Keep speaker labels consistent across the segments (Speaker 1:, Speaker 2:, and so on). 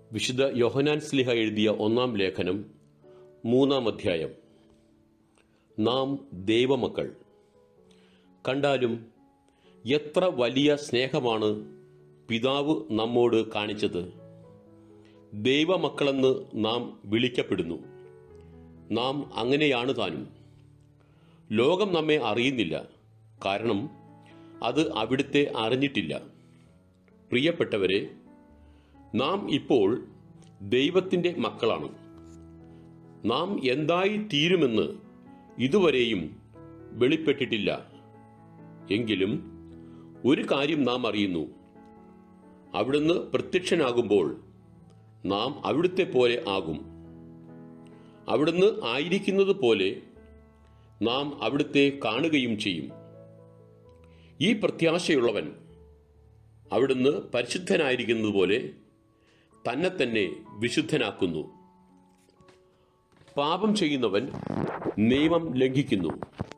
Speaker 1: വിശുദ്ധ യോഹനാൻ സ്ലിഹ എഴുതിയ ഒന്നാം ലേഖനം മൂന്നാം അധ്യായം നാം ദൈവമക്കൾ കണ്ടാലും എത്ര വലിയ സ്നേഹമാണ് പിതാവ് നമ്മോട് കാണിച്ചത് ദൈവമക്കളെന്ന് നാം വിളിക്കപ്പെടുന്നു നാം അങ്ങനെയാണ് താനും ലോകം നമ്മെ അറിയുന്നില്ല കാരണം അത് അവിടുത്തെ അറിഞ്ഞിട്ടില്ല പ്രിയപ്പെട്ടവരെ നാം ഇപ്പോൾ ദൈവത്തിൻ്റെ മക്കളാണ് നാം എന്തായി തീരുമെന്ന് ഇതുവരെയും വെളിപ്പെട്ടിട്ടില്ല എങ്കിലും ഒരു കാര്യം നാം അറിയുന്നു അവിടുന്ന് പ്രത്യക്ഷനാകുമ്പോൾ നാം അവിടുത്തെ പോലെ ആകും അവിടുന്ന് ആയിരിക്കുന്നത് പോലെ നാം അവിടുത്തെ കാണുകയും ചെയ്യും ഈ പ്രത്യാശയുള്ളവൻ അവിടുന്ന് പരിശുദ്ധനായിരിക്കുന്നത് പോലെ തന്നെ തന്നെ വിശുദ്ധനാക്കുന്നു പാപം ചെയ്യുന്നവൻ നിയമം ലംഘിക്കുന്നു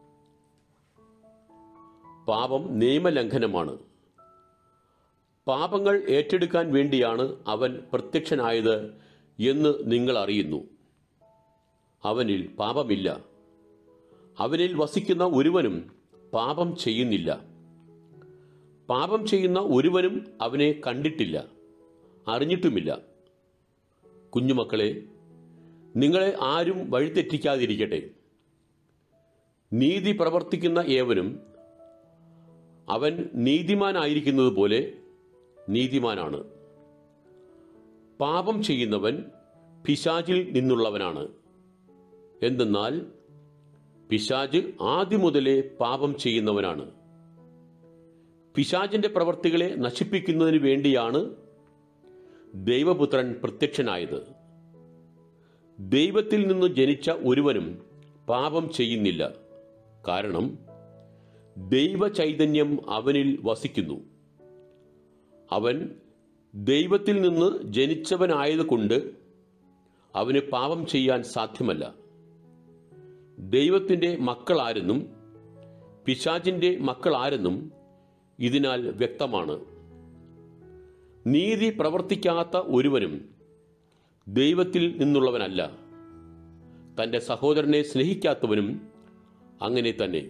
Speaker 1: പാപം നിയമലംഘനമാണ് പാപങ്ങൾ ഏറ്റെടുക്കാൻ വേണ്ടിയാണ് അവൻ പ്രത്യക്ഷനായത് എന്ന് നിങ്ങൾ അറിയുന്നു അവനിൽ പാപമില്ല അവനിൽ വസിക്കുന്ന ഒരുവനും പാപം ചെയ്യുന്നില്ല പാപം ചെയ്യുന്ന ഒരുവനും അവനെ കണ്ടിട്ടില്ല അറിഞ്ഞിട്ടുമില്ല കുഞ്ഞുമക്കളെ നിങ്ങളെ ആരും വഴിതെറ്റിക്കാതിരിക്കട്ടെ നീതി പ്രവർത്തിക്കുന്ന ഏവനും അവൻ നീതിമാനായിരിക്കുന്നത് പോലെ നീതിമാനാണ് പാപം ചെയ്യുന്നവൻ പിശാചിൽ നിന്നുള്ളവനാണ് എന്തെന്നാൽ പിശാജ് ആദ്യം മുതലേ പാപം ചെയ്യുന്നവനാണ് പിശാചിന്റെ പ്രവർത്തികളെ നശിപ്പിക്കുന്നതിന് വേണ്ടിയാണ് ദൈവപുത്രൻ പ്രത്യക്ഷനായത് ദൈവത്തിൽ നിന്ന് ജനിച്ച ഒരുവനും പാപം ചെയ്യുന്നില്ല കാരണം ദൈവചൈതന്യം അവനിൽ വസിക്കുന്നു അവൻ ദൈവത്തിൽ നിന്ന് ജനിച്ചവനായതുകൊണ്ട് അവന് പാപം ചെയ്യാൻ സാധ്യമല്ല ദൈവത്തിൻ്റെ മക്കളാരെന്നും പിശാചിൻ്റെ മക്കളാരെന്നും ഇതിനാൽ വ്യക്തമാണ് നീതി പ്രവർത്തിക്കാത്ത ഒരുവനും ദൈവത്തിൽ നിന്നുള്ളവനല്ല തൻ്റെ സഹോദരനെ സ്നേഹിക്കാത്തവനും അങ്ങനെ തന്നെ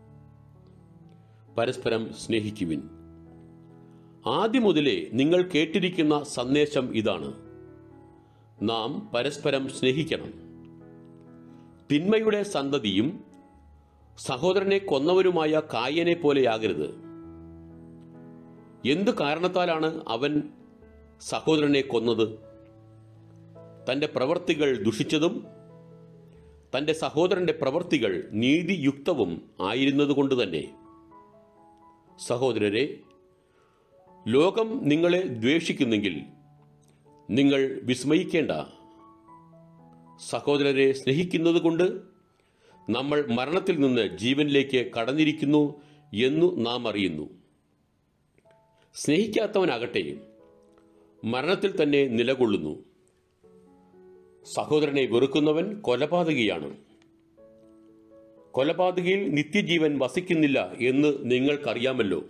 Speaker 1: പരസ്പരം സ്നേഹിക്കുവിൻ ആദ്യം മുതലേ നിങ്ങൾ കേട്ടിരിക്കുന്ന സന്ദേശം ഇതാണ് നാം പരസ്പരം സ്നേഹിക്കണം തിന്മയുടെ സന്തതിയും സഹോദരനെ കൊന്നവരുമായ കായനെ പോലെയാകരുത് എന്തു കാരണത്താലാണ് അവൻ സഹോദരനെ കൊന്നത് തന്റെ പ്രവർത്തികൾ ദുഷിച്ചതും തന്റെ സഹോദരന്റെ പ്രവർത്തികൾ നീതിയുക്തവും ആയിരുന്നതുകൊണ്ട് തന്നെ സഹോദരരെ ലോകം നിങ്ങളെ ദ്വേഷിക്കുന്നെങ്കിൽ നിങ്ങൾ വിസ്മയിക്കേണ്ട സഹോദരരെ സ്നേഹിക്കുന്നത് കൊണ്ട് നമ്മൾ മരണത്തിൽ നിന്ന് ജീവനിലേക്ക് കടന്നിരിക്കുന്നു എന്നു നാം അറിയുന്നു സ്നേഹിക്കാത്തവനാകട്ടെ മരണത്തിൽ തന്നെ നിലകൊള്ളുന്നു സഹോദരനെ വെറുക്കുന്നവൻ കൊലപാതകിയാണ് കൊലപാതകിയിൽ നിത്യജീവൻ വസിക്കുന്നില്ല എന്ന് നിങ്ങൾക്കറിയാമല്ലോ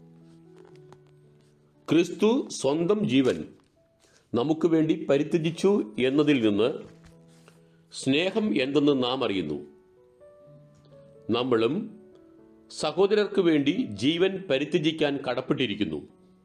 Speaker 1: ക്രിസ്തു സ്വന്തം ജീവൻ നമുക്ക് വേണ്ടി പരിത്യജിച്ചു എന്നതിൽ നിന്ന് സ്നേഹം എന്തെന്ന് നാം അറിയുന്നു നമ്മളും സഹോദരർക്ക് വേണ്ടി ജീവൻ പരിത്യജിക്കാൻ കടപ്പെട്ടിരിക്കുന്നു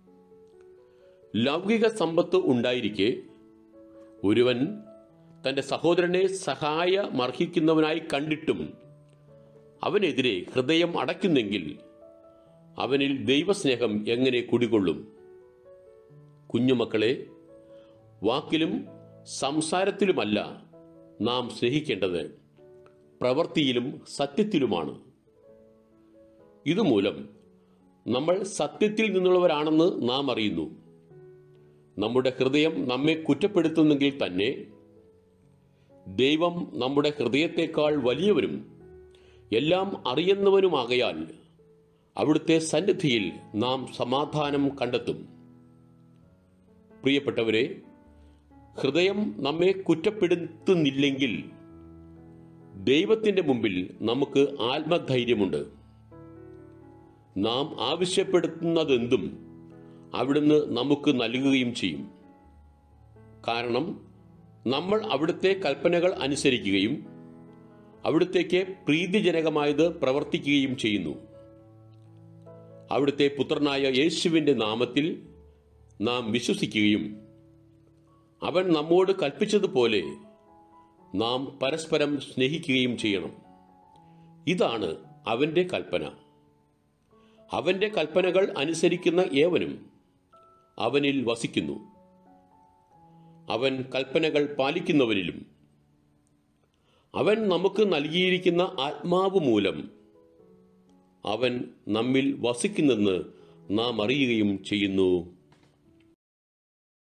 Speaker 1: ലൗകിക സമ്പത്ത് ഉണ്ടായിരിക്കെ ഒരുവൻ തന്റെ സഹോദരനെ സഹായമർഹിക്കുന്നവനായി കണ്ടിട്ടും അവനെതിരെ ഹൃദയം അടയ്ക്കുന്നെങ്കിൽ അവനിൽ ദൈവസ്നേഹം എങ്ങനെ കുടികൊള്ളും കുഞ്ഞുമക്കളെ വാക്കിലും സംസാരത്തിലുമല്ല നാം സ്നേഹിക്കേണ്ടത് പ്രവൃത്തിയിലും സത്യത്തിലുമാണ് ഇതുമൂലം നമ്മൾ സത്യത്തിൽ നിന്നുള്ളവരാണെന്ന് നാം അറിയുന്നു നമ്മുടെ ഹൃദയം നമ്മെ കുറ്റപ്പെടുത്തുന്നെങ്കിൽ തന്നെ ദൈവം നമ്മുടെ ഹൃദയത്തെക്കാൾ വലിയവരും എല്ലാം അറിയുന്നവനുമാകയാൽ അവിടുത്തെ സന്നിധിയിൽ നാം സമാധാനം കണ്ടെത്തും പ്രിയപ്പെട്ടവരെ ഹൃദയം നമ്മെ കുറ്റപ്പെടുത്തുന്നില്ലെങ്കിൽ ദൈവത്തിന്റെ മുമ്പിൽ നമുക്ക് ആത്മധൈര്യമുണ്ട് നാം ആവശ്യപ്പെടുന്നതെന്തും അവിടുന്ന് നമുക്ക് നൽകുകയും ചെയ്യും കാരണം നമ്മൾ അവിടുത്തെ കൽപ്പനകൾ അനുസരിക്കുകയും അവിടുത്തേക്ക് പ്രീതിജനകമായത് പ്രവർത്തിക്കുകയും ചെയ്യുന്നു അവിടുത്തെ പുത്രനായ യേശുവിൻ്റെ നാമത്തിൽ നാം വിശ്വസിക്കുകയും അവൻ നമ്മോട് കൽപ്പിച്ചതുപോലെ നാം പരസ്പരം സ്നേഹിക്കുകയും ചെയ്യണം ഇതാണ് അവൻ്റെ കൽപ്പന അവൻ്റെ കൽപ്പനകൾ അനുസരിക്കുന്ന ഏവനും അവനിൽ വസിക്കുന്നു അവൻ കൽപ്പനകൾ പാലിക്കുന്നവനിലും അവൻ നമുക്ക് നൽകിയിരിക്കുന്ന ആത്മാവ് മൂലം അവൻ നമ്മിൽ വസിക്കുന്നെന്ന് നാം അറിയുകയും ചെയ്യുന്നു